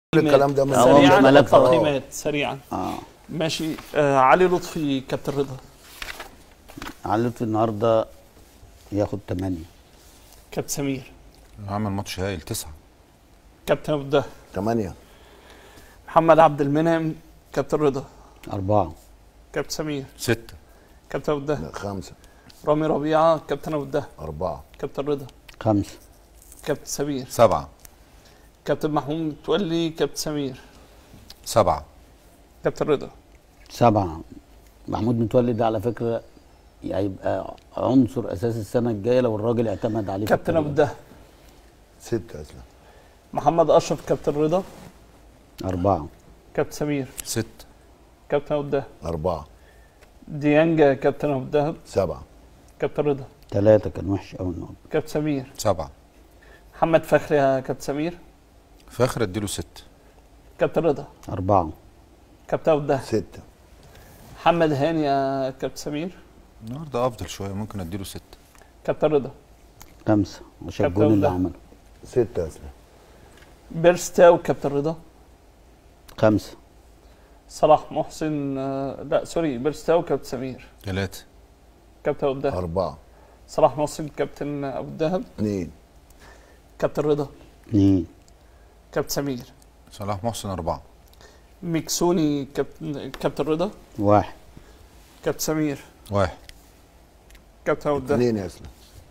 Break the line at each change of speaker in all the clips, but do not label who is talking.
كل الكلام ده من
آه،
سريعاً.
ملك
آه.
تقييمات سريعا
اه
ماشي آه علي لطفي كابتن رضا
علي لطفي النهارده ياخد 8
كابتن سمير
عمل ماتش هايل تسعة
كابتن ابو الدهر
ثمانية
محمد عبد المنعم كابتن رضا
4
كابتن سمير
ستة
كابتن ابو الدهر
لا، خمسة
رامي ربيعه كابتن ابو الدهر
أربعة
كابتن رضا
5
كابتن سمير
سبعة
كابتن محمود متولي كابتن سمير
سبعة
كابتن رضا
7 محمود متولي ده على فكره هيبقى عنصر اساسي السنه الجايه لو الراجل اعتمد عليه في
كابتن ابو
الطريقة.
الدهر
ستة أسلم
محمد اشرف كابتن رضا
أربعة
كابتن سمير
ستة
كابتن ابو الدهر
أربعة
ديانجا كابتن ابو الدهر
سبعة
كابتن رضا
ثلاثة كان وحش قوي النهارده
كابتن سمير
سبعة
محمد فخري يا كابتن سمير
فاخر اديله ستة
كابتن رضا
أربعة
كابتن ابو الدهر
ستة
محمد هاني يا كابتن سمير
النهارده افضل شوية ممكن اديله ستة
كابتن رضا
خمسة عشان
كابتن
الجون اللي
ده.
عمله
ستة أسلم
بيرستاو كابتن رضا
خمسة
صلاح محسن آه، لا سوري بيرستاو كابتن سمير
ثلاثة
كابتن ابو الدهر
أربعة
صلاح محسن كابتن ابو الدهب
اثنين
كابتن رضا
اتنين
كابتن سمير
صلاح محسن أربعة
ميكسوني كابتن كابتن رضا
واحد
كابتن سمير
واحد
كابتن ابو الدهب
اثنين يا أسلم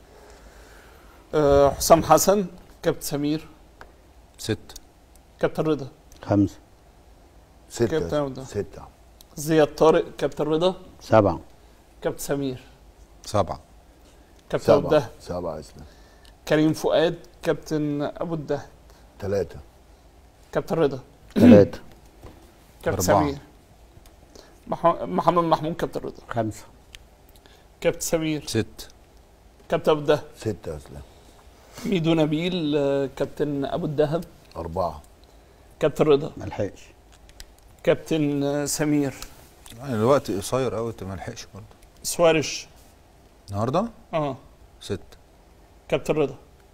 آه، حسام حسن كابتن سمير
ستة
كابتن رضا
خمسة
ستة
كابتن
أسلم.
أبو
ستة
زياد طارق كابتن رضا
سبعة
كابتن سمير
سبعة
كابتن ابو
سبعة
الدهب
سبعة أسلم
كريم فؤاد كابتن ابو الدهب
ثلاثة
كابتن رضا
ثلاثة
كابتن
أربعة.
سمير مح- محمد محمود كابتن رضا
خمسة
كابتن سمير
ستة
كابتن ابو الدهب
ستة أسلم
ميدو نبيل آه، كابتن ابو الدهب
أربعة
كابتن رضا
ملحقش
كابتن آه، سمير
يعني الوقت قصير قوي ما لحقش برضه
سوارش
النهارده
اه
ستة
كابتن رضا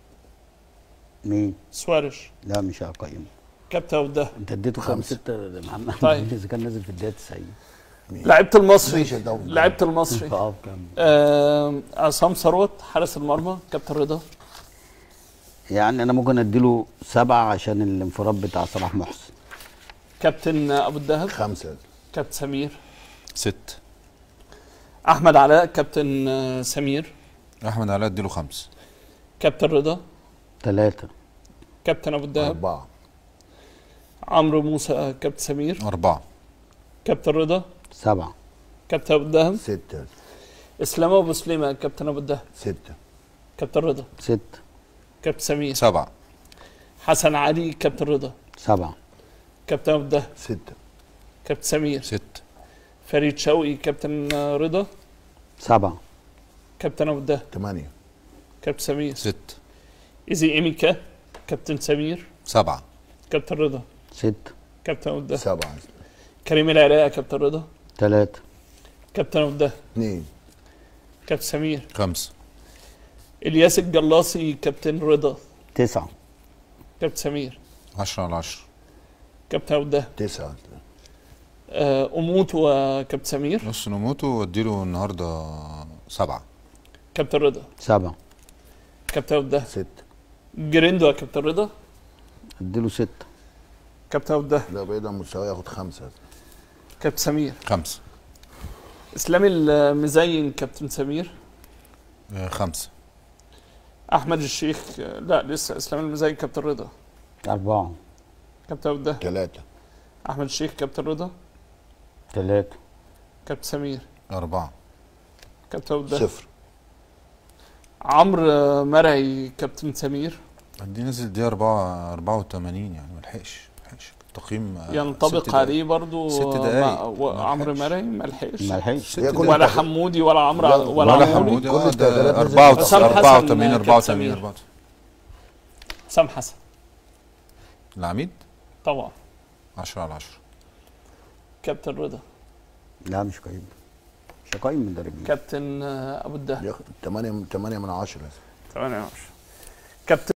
مين؟
سوارش
لا مش هقيمه
كابتن ابو الدهب
انت اديته كام
خمسة.
ستة لمحمد
طيب.
اذا كان نازل في الدقيقة 90
لعيبه المصري
ماشي ده.
لعيبه المصري
اه كام
آه، عصام ثروت حارس المرمى كابتن رضا
يعني انا ممكن اديله سبعة عشان الانفراد بتاع صلاح محسن
كابتن ابو الدهب
خمسة أسلم.
كابتن سمير
ستة
احمد علاء كابتن آه، سمير
أحمد علاء اديله خمسة
كابتن رضا
ثلاثة
كابتن ابو الدهب
أربعة
عمرو موسى كابتن سمير
أربعة
كابتن رضا
سبعة
كابتن ابو الدهب
ستة أسلم.
اسلام ابو سليمه كابتن ابو الدهب
ستة
كابتن رضا
ستة
كابتن سمير
سبعة
حسن علي كابتن رضا
سبعة
كابتن ابو الدهب
ستة
كابتن سمير
ستة
فريد شوقي كابتن آه، رضا
سبعة
كابتن ابو الدهب
ثمانية
كابتن سمير
ستة
ايزي ايميكا كابتن سمير
سبعة
كابتن رضا
ستة
كابتن ابو الدهب
سبعة أسلم.
كريم العراقي كابتن رضا
ثلاثة
كابتن ابو الدهب
اثنين
كابتن سمير
خمسة
الياس الجلاصي كابتن رضا
تسعة
كابتن سمير
عشرة على عشرة
كابتن ابو الدهب
تسعة أسلم.
آه، اموت وكابتن سمير
نص نموته واديله النهارده سبعة
كابتن رضا
سبعة
كابتن ابو الدهب
ستة
جريندو كابتن رضا
اديله ستة
كابتن ابو الدهب
لا بعيد عن مستواه ياخد خمسة أسلم.
كابتن سمير
خمسة
اسلام المزين كابتن سمير
آه، خمسة
احمد الشيخ آه، لا لسه اسلام المزين كابتن رضا
أربعة
كابتن ابو الدهب
ثلاثة
احمد الشيخ كابتن رضا
ثلاثة
كابتن سمير
أربعة
كابتن ابو الدهب
صفر
عمرو آه، مرعي كابتن سمير
دي نزل دي أربعة أربعة وتمانين يعني ملحقش ملحقش التقييم آه، ست
ينطبق
دقايق.
عليه برضو
ست
آه،
دقايق.
مع- و-
ما
عمرو
لحقش.
مرعي ما لحقش
ملحقش
ست
هي كل
دقايق.
ولا
التغيير-
حمودي ولا عمرو
لا،
ولا,
ولا
عمودي
حمودي
كل
اه
التغييرات
ده
نزلت.
أربعة
حسام
أربعة
حسن
وتمانين
كابتن
أربعة وتمانين
سمير.
أربعة
حسام حسن
العميد
طبعا
عشرة على عشرة
كابتن رضا
لا مش قايم مش هقيم من درجة
كابتن آه، ابو الدهب
ياخد ثمانية ثمانية من عشرة أسلم.
18 كابتن